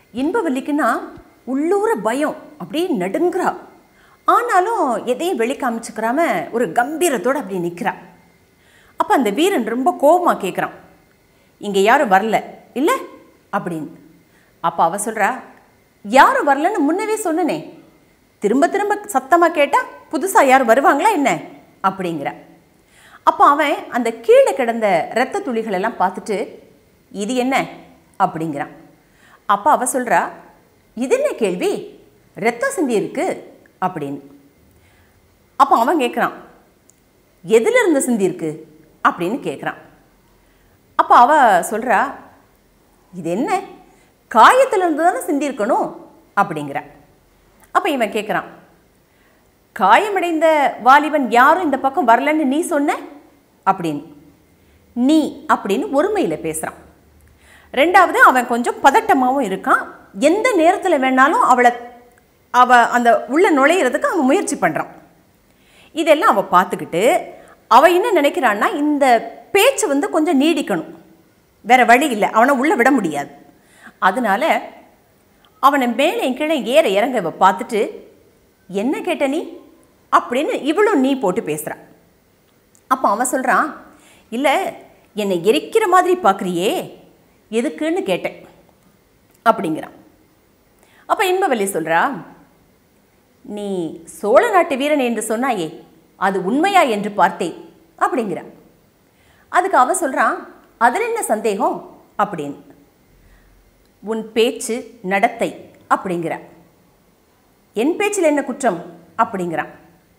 இன்பவல்லிக்குன்னா உள்ளூர பயம் அப்படியே நடுங்குறா ஆனாலும் எதையும் வெளி காமிச்சுக்கிறாம ஒரு கம்பீரத்தோடு அப்படியே நிற்கிறா அப்போ அந்த வீரன் ரொம்ப கோபமாக கேட்குறான் இங்கே யாரும் வரல இல்லை அப்படின்னு அப்போ அவ சொல்கிறா யாரும் வரலன்னு முன்னவே சொன்னனே திரும்ப திரும்ப சத்தமாக கேட்டால் புதுசாக யாரும் வருவாங்களா என்ன அப்படிங்கிற அப்போ அவன் அந்த கீழே கிடந்த இரத்த துளிகள் எல்லாம் பார்த்துட்டு இது என்ன அப்படிங்கிறான் அப்போ அவ சொல்கிறா இது என்ன கேள்வி ரத்தம் சிந்தி இருக்கு அப்படின்னு அப்போ அவன் கேட்குறான் எதில் இருந்து சிந்தி இருக்கு அப்படின்னு கேட்குறான் அப்போ அவ சொல்கிறா இது என்ன காயத்துல இருந்து தானே சிந்தி இருக்கணும் அப்படிங்கிற அப்போ இவன் கேட்குறான் காயமடைந்த வாலிபன் யாரும் இந்த பக்கம் வரலன்னு நீ சொன்ன அப்படின்னு நீ அப்படின்னு ஒருமையில் பேசுகிறான் ரெண்டாவது அவன் கொஞ்சம் பதட்டமாகவும் இருக்கான் எந்த நேரத்தில் வேணாலும் அவளை அவ அந்த உள்ள நுழையிறதுக்கு அவன் முயற்சி பண்ணுறான் இதெல்லாம் அவள் பார்த்துக்கிட்டு அவள் என்ன நினைக்கிறான்னா இந்த பேச்சு வந்து கொஞ்சம் நீடிக்கணும் வேற வழி இல்லை அவனை உள்ளே விட முடியாது அதனால அவனை மேலே கீழே ஏற இறங்க இவ பார்த்துட்டு என்ன கேட்ட நீ அப்படின்னு இவளும் நீ போட்டு பேசுகிறான் அப்போ அவன் சொல்கிறான் இல்லை என்னை எரிக்கிற மாதிரி பார்க்குறியே எதுக்குன்னு கேட்டேன் அப்படிங்கிறான் அப்போ இன்பவல்லி சொல்கிறா நீ சோழ நாட்டு வீரன் என்று சொன்னாயே அது உண்மையா என்று பார்த்தேன் அப்படிங்கிறான் அதுக்கு அவ சொல்கிறான் அதில் என்ன சந்தேகம் அப்படின்னு உன் பேச்சு நடத்தை அப்படிங்கிற என் பேச்சில் என்ன குற்றம் அப்படிங்கிறான்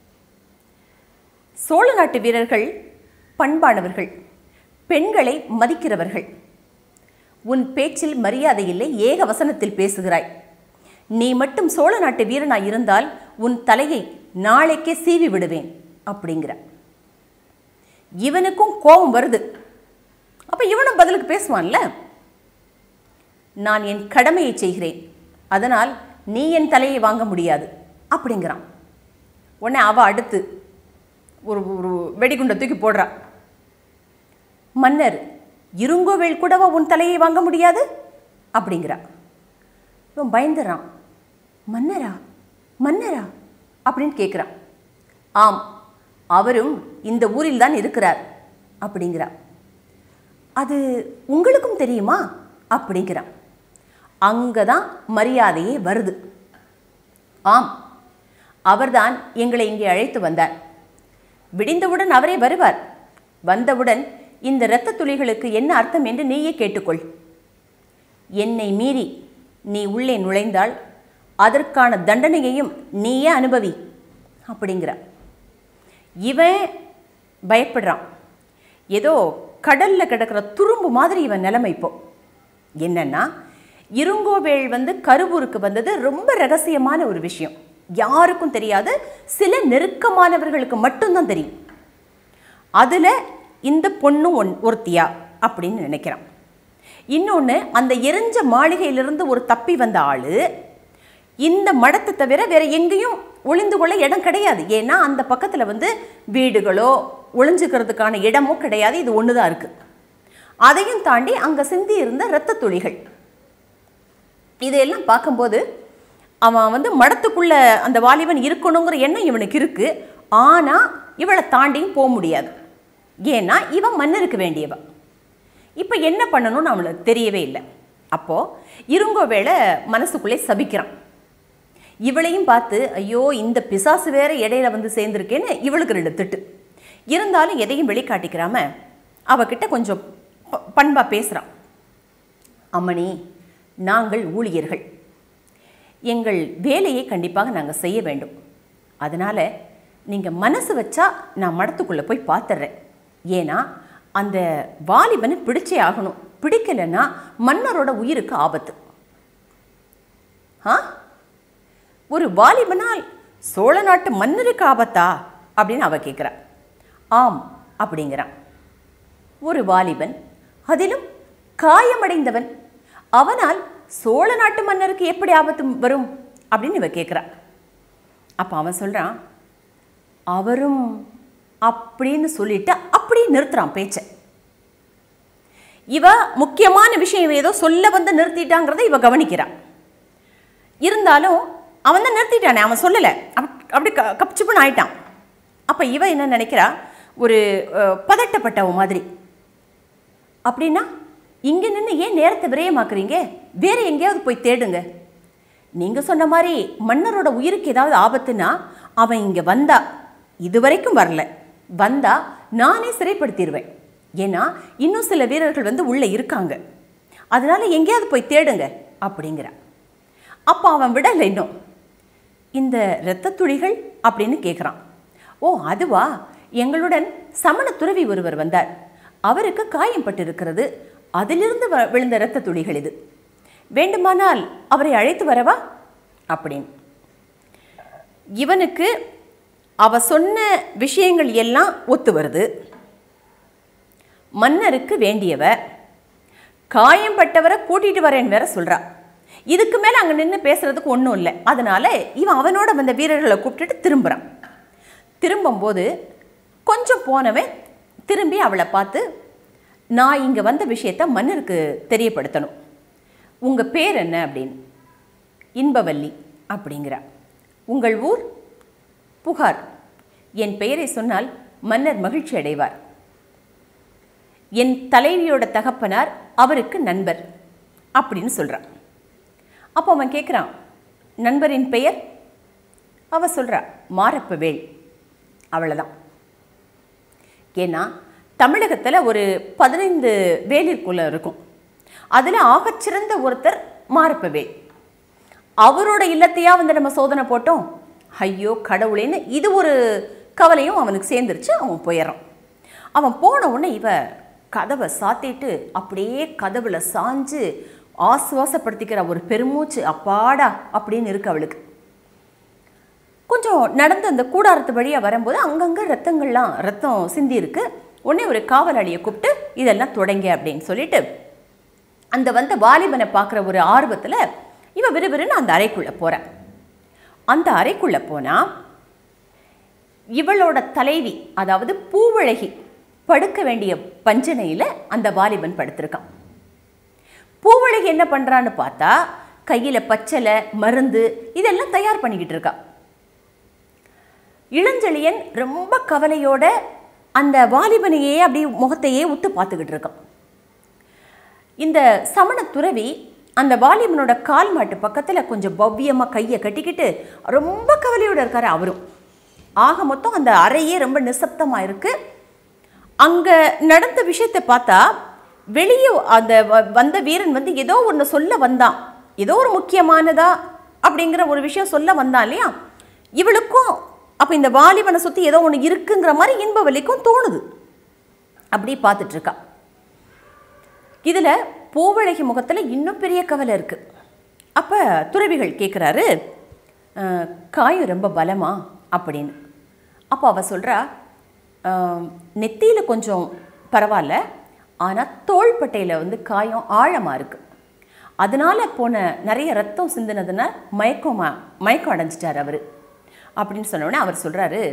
சோழ நாட்டு வீரர்கள் பண்பானவர்கள் பெண்களை மதிக்கிறவர்கள் உன் பேச்சில் மரியாதை இல்லை ஏக வசனத்தில் பேசுகிறாய் நீ மட்டும் சோழ நாட்டு வீரனாய் இருந்தால் உன் தலையை நாளைக்கே சீவி விடுவேன் அப்படிங்கிற இவனுக்கும் கோபம் வருது அப்ப இவனும் பதிலுக்கு பேசுவான்ல நான் என் கடமையை செய்கிறேன் அதனால் நீ என் தலையை வாங்க முடியாது அப்படிங்கிறான் உடனே அவ அடுத்து ஒரு ஒரு வெடிகுண்டை தூக்கி போடுறா மன்னர் இருங்கோவேல் கூடவா உன் தலையை வாங்க முடியாது அப்படிங்கிறா இவன் பயந்துறான் மன்னரா மன்னரா அப்படின்னு கேட்குறான் ஆம் அவரும் இந்த ஊரில் தான் இருக்கிறார் அப்படிங்கிறா அது உங்களுக்கும் தெரியுமா அப்படிங்கிறான் அங்கே தான் மரியாதையே வருது ஆம் அவர்தான் எங்களை இங்கே அழைத்து வந்தார் விடிந்தவுடன் அவரே வருவார் வந்தவுடன் இந்த இரத்த துளிகளுக்கு என்ன அர்த்தம் என்று நீயே கேட்டுக்கொள் என்னை மீறி நீ உள்ளே நுழைந்தால் அதற்கான தண்டனையையும் நீயே அனுபவி அப்படிங்கிற இவன் பயப்படுறான் ஏதோ கடல்ல கிடக்கிற துரும்பு மாதிரி இவன் நிலைமை இப்போ என்னன்னா இருங்கோவேள் வந்து கருவூருக்கு வந்தது ரொம்ப ரகசியமான ஒரு விஷயம் யாருக்கும் தெரியாது சில நெருக்கமானவர்களுக்கு மட்டும்தான் தெரியும் அதுல இந்த பொண்ணும் ஒன் ஒருத்தியா அப்படின்னு நினைக்கிறான் இன்னொன்று அந்த எரிஞ்ச மாளிகையிலிருந்து ஒரு தப்பி வந்த ஆளு இந்த மடத்தை தவிர வேற எங்கேயும் ஒளிந்து கொள்ள இடம் கிடையாது ஏன்னா அந்த பக்கத்தில் வந்து வீடுகளோ ஒளிஞ்சுக்கிறதுக்கான இடமோ கிடையாது இது ஒன்று தான் இருக்கு அதையும் தாண்டி அங்கே சிந்தி இருந்த இரத்த துளிகள் இதையெல்லாம் பார்க்கும்போது அவன் வந்து மடத்துக்குள்ள அந்த வாலிபன் இருக்கணுங்கிற எண்ணம் இவனுக்கு இருக்கு ஆனால் இவளை தாண்டியும் போக முடியாது ஏன்னா இவன் மன்னருக்கு வேண்டியவன் இப்போ என்ன பண்ணணும்னு அவனுக்கு தெரியவே இல்லை அப்போது இருங்கோ வேளை மனசுக்குள்ளே சபிக்கிறான் இவளையும் பார்த்து ஐயோ இந்த பிசாசு வேற இடையில வந்து சேர்ந்துருக்கேன்னு இவளுக்கு ரெண்டு திட்டு இருந்தாலும் எதையும் வெளிக்காட்டிக்கிறாம அவகிட்ட கொஞ்சம் ப- பண்பா பேசுகிறான் அம்மணி நாங்கள் ஊழியர்கள் எங்கள் வேலையை கண்டிப்பாக நாங்கள் செய்ய வேண்டும் அதனால் நீங்கள் மனசு வச்சா நான் மடத்துக்குள்ளே போய் பார்த்துட்றேன் ஏன்னா அந்த வாலிபனை பிடிச்சே ஆகணும் பிடிக்கலைன்னா மன்னரோட உயிருக்கு ஆபத்து ஆ ஒரு வாலிபனால் சோழ நாட்டு மன்னருக்கு ஆபத்தா அப்படின்னு அவ கேட்குறா ஆம் அப்படிங்கிறான் ஒரு வாலிபன் அதிலும் காயமடைந்தவன் அவனால் சோழ நாட்டு மன்னருக்கு எப்படி ஆபத்து வரும் அப்படின்னு இவ கேட்குறா அப்போ அவன் சொல்கிறான் அவரும் அப்படின்னு சொல்லிட்டு அப்படியே நிறுத்துறான் பேச்சை இவ முக்கியமான விஷயம் ஏதோ சொல்ல வந்து நிறுத்திட்டாங்கிறத இவ கவனிக்கிறா இருந்தாலும் அவன் தான் நிறுத்திட்டானே அவன் சொல்லலை அப்படி அப்படி க கப்சிப்புன்னு ஆயிட்டான் அப்போ இவ என்ன நினைக்கிறா ஒரு அஹ், பதட்டப்பட்டவ மாதிரி அப்படின்னா இங்கே நின்று ஏன் நேரத்தை விரயமாக்குறீங்க வேற எங்கேயாவது போய் தேடுங்க நீங்கள் சொன்ன மாதிரி மன்னரோட உயிருக்கு ஏதாவது ஆபத்துனா அவன் இங்கே வந்தா இதுவரைக்கும் வரல வந்தா நானே சிறைப்படுத்திடுவேன் ஏன்னா இன்னும் சில வீரர்கள் வந்து உள்ளே இருக்காங்க அதனால எங்கேயாவது போய் தேடுங்க அப்படிங்கிறான் அப்போ அவன் விடலை இன்னும் இந்த இரத்த துளிகள் அப்படின்னு கேட்குறான் ஓ அதுவா எங்களுடன் சமண துறவி ஒருவர் வந்தார் அவருக்கு காயம் பட்டிருக்கிறது அதிலிருந்து வ- விழுந்த இரத்த துளிகள் இது வேண்டுமானால் அவரை அழைத்து வரவா அப்படின்னு இவனுக்கு அவ சொன்ன விஷயங்கள் எல்லாம் ஒத்து வருது மன்னருக்கு வேண்டியவ காயம்பட்டவரை கூட்டிட்டு வரேன்னு வேற சொல்றா இதுக்கு மேல அங்க நின்று பேசுறதுக்கு ஒன்றும் இல்லை அதனால இவன் அவனோட வந்த வீரர்களை கூப்பிட்டுட்டு திரும்புறான் திரும்பும்போது கொஞ்சம் போனவன் திரும்பி அவளை பார்த்து நான் இங்கே வந்த விஷயத்த மன்னருக்கு தெரியப்படுத்தணும் உங்கள் பேர் என்ன அப்படின்னு இன்பவல்லி அப்படிங்கிறா உங்கள் ஊர் புகார் என் பெயரை சொன்னால் மன்னர் மகிழ்ச்சி அடைவார் என் தலைவியோட தகப்பனார் அவருக்கு நண்பர் அப்படின்னு சொல்கிறான் அப்போ அவன் கேட்குறான் நண்பரின் பெயர் அவ சொல்கிறா மாரப்பவேள் அவ்வளோதான் ஏன்னா தமிழகத்தில் ஒரு பதினைந்து வேலிர் குலம் இருக்கும் அதில் ஆகச்சிறந்த ஒருத்தர் மாரப்பவேள் அவரோட இல்லத்தையா வந்து நம்ம சோதனை போட்டோம் ஐயோ கடவுளேன்னு இது ஒரு கவலையும் அவனுக்கு சேர்ந்துருச்சு அவன் போயிடுறான் அவன் போன உடனே இவ கதவை சாத்திட்டு அப்படியே கதவுல சாஞ்சு ஆசுவாசப்படுத்திக்கிற ஒரு பெருமூச்சு அப்பாடா அப்படின்னு இருக்கு அவளுக்கு கொஞ்சம் நடந்து அந்த கூடாரத்து வழியாக வரும்போது அங்கங்கே ரத்தங்கள்லாம் ரத்தம் சிந்தி இருக்கு உடனே ஒரு காவலாளியை கூப்பிட்டு இதெல்லாம் தொடங்க அப்படின்னு சொல்லிட்டு அந்த வந்த வாலிபனை பார்க்குற ஒரு ஆர்வத்தில் இவ விறுவிறுன்னு அந்த அறைக்குள்ளே போகிறேன் அந்த அறைக்குள்ளே போனால் இவளோட தலைவி அதாவது பூவழகி படுக்க வேண்டிய பஞ்சனையில் அந்த வாலிபன் படுத்திருக்கான் பூவழகி என்ன பண்ணுறான்னு பார்த்தா கையில் பச்சலை மருந்து இதெல்லாம் தயார் பண்ணிக்கிட்டு இருக்கா இளஞ்செழியன் ரொம்ப கவலையோட அந்த வாலிபனையே அப்படியே முகத்தையே உத்து பார்த்துக்கிட்டு இருக்கான் இந்த சமண துறவி அந்த வாலிபனோட கால் மாட்டு பக்கத்தில் கொஞ்சம் பவ்யமாக கையை கட்டிக்கிட்டு ரொம்ப கவலையோட இருக்காரு அவரும் ஆக மொத்தம் அந்த அறையே ரொம்ப நிசப்தமாக இருக்கு அங்கே நடந்த விஷயத்தை பார்த்தா வெளியே அந்த வ- வந்த வீரன் வந்து ஏதோ ஒன்று சொல்ல வந்தான் ஏதோ ஒரு முக்கியமானதா அப்படிங்கிற ஒரு விஷயம் சொல்ல வந்தான் இல்லையா இவளுக்கும் அப்போ இந்த வாலிபனை சுற்றி ஏதோ ஒன்று இருக்குங்கிற மாதிரி இன்பவல்லிக்கும் தோணுது அப்படி பார்த்துட்டு இருக்கா இதில் பூவழகி முகத்தில் இன்னும் பெரிய கவலை இருக்குது அப்போ துறவிகள் கேட்குறாரு காயம் ரொம்ப பலமா அப்படின்னு அப்போ அவ சொல்கிறா நெத்தியில் கொஞ்சம் பரவாயில்ல ஆனால் தோள்பட்டையில் வந்து காயம் ஆழமாக இருக்குது அதனால போன நிறைய ரத்தம் சிந்தினதுன்னா மயக்கமா மயக்கம் அடைஞ்சிட்டார் அவர் அப்படின்னு சொன்ன உடனே அவர் சொல்கிறாரு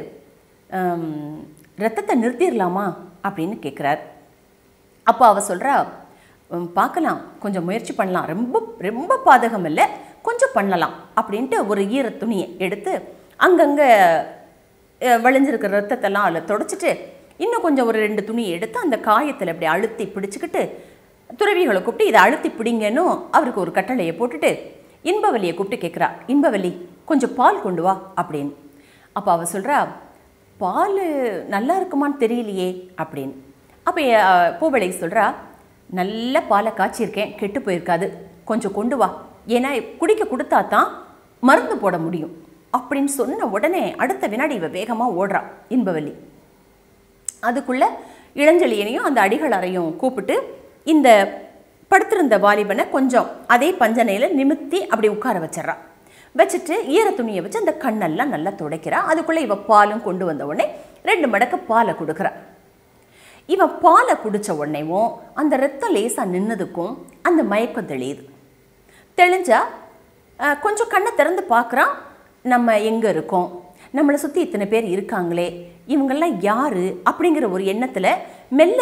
ரத்தத்தை நிறுத்திடலாமா அப்படின்னு கேட்குறார் அப்போ அவ சொல்கிறா பார்க்கலாம் கொஞ்சம் முயற்சி பண்ணலாம் ரொம்ப ரொம்ப பாதகம் இல்லை கொஞ்சம் பண்ணலாம் அப்படின்ட்டு ஒரு ஈர துணியை எடுத்து அங்கங்கே வழிஞ்சிருக்கிற ரத்தத்தெல்லாம் அதில் தொடச்சிட்டு இன்னும் கொஞ்சம் ஒரு ரெண்டு துணியை எடுத்து அந்த காயத்தில் அப்படி அழுத்தி பிடிச்சிக்கிட்டு துறவிகளை கூப்பிட்டு இதை அழுத்தி பிடிங்கன்னு அவருக்கு ஒரு கட்டளையை போட்டுட்டு இன்பவல்லியை கூப்பிட்டு கேட்குறா இன்பவல்லி கொஞ்சம் பால் கொண்டு வா அப்படின்னு அப்போ அவ சொல்கிறா பால் நல்லா இருக்குமான்னு தெரியலையே அப்படின்னு அப்போ பூவளை சொல்கிறா நல்ல பாலை காய்ச்சிருக்கேன் கெட்டு போயிருக்காது கொஞ்சம் கொண்டு வா ஏன்னா குடிக்க கொடுத்தா தான் மருந்து போட முடியும் அப்படின்னு சொன்ன உடனே அடுத்த வினாடி இவ வேகமாக ஓடுறா இன்பவல்லி அதுக்குள்ள இளஞ்செழியனையும் அந்த அடிகளாரையும் கூப்பிட்டு இந்த படுத்திருந்த வாலிபனை கொஞ்சம் அதே பஞ்சனையில் நிமித்தி அப்படி உட்கார வச்சிட்றா வச்சுட்டு ஈர துணியை வச்சு அந்த கண்ணெல்லாம் நல்லா துடைக்கிறா அதுக்குள்ளே இவ பாலும் கொண்டு வந்த உடனே ரெண்டு மடக்கு பாலை கொடுக்குறா இவன் பாலை குடித்த உடனேவும் அந்த ரத்தம் லேசாக நின்னதுக்கும் அந்த மயக்கம் தெளியுது தெளிஞ்சா அஹ், கொஞ்சம் கண்ணை திறந்து பார்க்குறான் நம்ம எங்கே இருக்கோம் நம்மளை சுற்றி இத்தனை பேர் இருக்காங்களே இவங்கெல்லாம் யார் அப்படிங்கிற ஒரு எண்ணத்தில் மெல்ல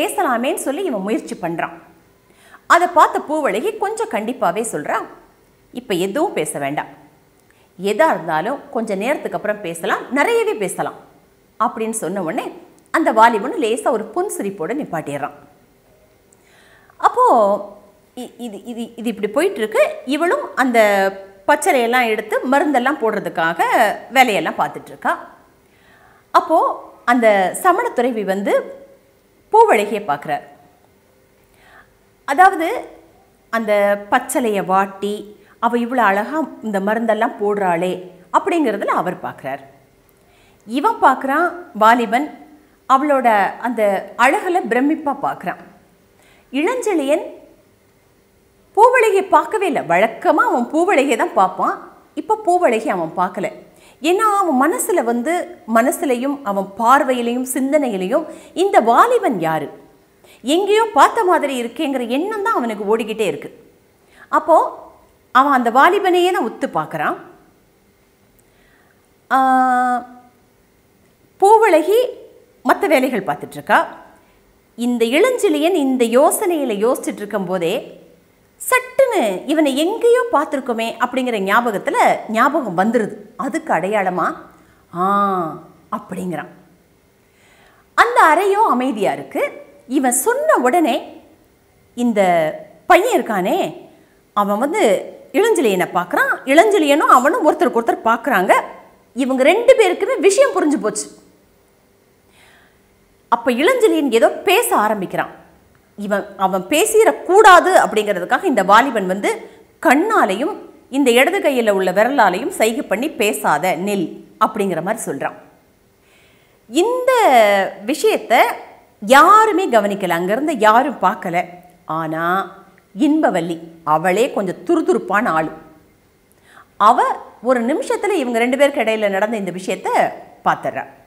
பேசலாமேன்னு சொல்லி இவன் முயற்சி பண்ணுறான் அதை பார்த்த பூவழகி கொஞ்சம் கண்டிப்பாகவே சொல்கிறா இப்போ எதுவும் பேச வேண்டாம் எதாக இருந்தாலும் கொஞ்சம் நேரத்துக்கு அப்புறம் பேசலாம் நிறையவே பேசலாம் அப்படின்னு சொன்ன உடனே அந்த வாலிபன் லேசாக ஒரு புன்சிரிப்போடு நிப்பாட்டிடுறான் அப்போது இது இது இது இப்படி போயிட்டுருக்கு இவளும் அந்த பச்சரையெல்லாம் எடுத்து மருந்தெல்லாம் போடுறதுக்காக வேலையெல்லாம் பார்த்துட்ருக்கா அப்போது அந்த சமணத்துறைவி வந்து பூவழகியை பார்க்குறார் அதாவது அந்த பச்சளையை வாட்டி அவள் இவ்வளோ அழகாக இந்த மருந்தெல்லாம் போடுறாளே அப்படிங்கிறதுல அவர் பார்க்குறார் இவன் பார்க்குறான் வாலிபன் அவளோட அந்த அழகில் பிரமிப்பாக பார்க்குறான் இளஞ்செழியன் பூவழகியை பார்க்கவே இல்லை வழக்கமாக அவன் பூவழகியை தான் பார்ப்பான் இப்போ பூவழகி அவன் பார்க்கல ஏன்னா அவன் மனசில் வந்து மனசுலையும் அவன் பார்வையிலையும் சிந்தனையிலையும் இந்த வாலிபன் யாரு எங்கேயோ பார்த்த மாதிரி இருக்கேங்கிற எண்ணம் தான் அவனுக்கு ஓடிக்கிட்டே இருக்கு அப்போது அவன் அந்த வாலிபனையே தான் உத்து பார்க்குறான் பூவழகி மற்ற வேலைகள் பார்த்துட்ருக்கா இந்த இளஞ்சிலியன் இந்த யோசனையில் யோசிச்சுட்டு இருக்கும்போதே சட்டுன்னு இவனை எங்கேயோ பார்த்துருக்கோமே அப்படிங்கிற ஞாபகத்தில் ஞாபகம் வந்துடுது அதுக்கு அடையாளமா ஆ அப்படிங்கிறான் அந்த அறையோ அமைதியாக இருக்குது இவன் சொன்ன உடனே இந்த பையன் இருக்கானே அவன் வந்து இளஞ்சலியனை பார்க்குறான் இளஞ்சலியனும் அவனும் ஒருத்தருக்கு ஒருத்தர் பார்க்குறாங்க இவங்க ரெண்டு பேருக்குமே விஷயம் புரிஞ்சு போச்சு அப்போ இளஞ்சலியன் ஏதோ பேச ஆரம்பிக்கிறான் இவன் அவன் பேசிடக்கூடாது அப்படிங்கிறதுக்காக இந்த வாலிபன் வந்து கண்ணாலையும் இந்த இடது கையில் உள்ள விரலாலையும் சைகை பண்ணி பேசாத நெல் அப்படிங்கிற மாதிரி சொல்கிறான் இந்த விஷயத்தை யாருமே கவனிக்கல அங்கேருந்து யாரும் பார்க்கல ஆனால் இன்பவல்லி அவளே கொஞ்சம் துருதுருப்பான ஆள் அவ ஒரு நிமிஷத்தில் இவங்க ரெண்டு பேருக்கு இடையில நடந்த இந்த விஷயத்த பார்த்துட்றா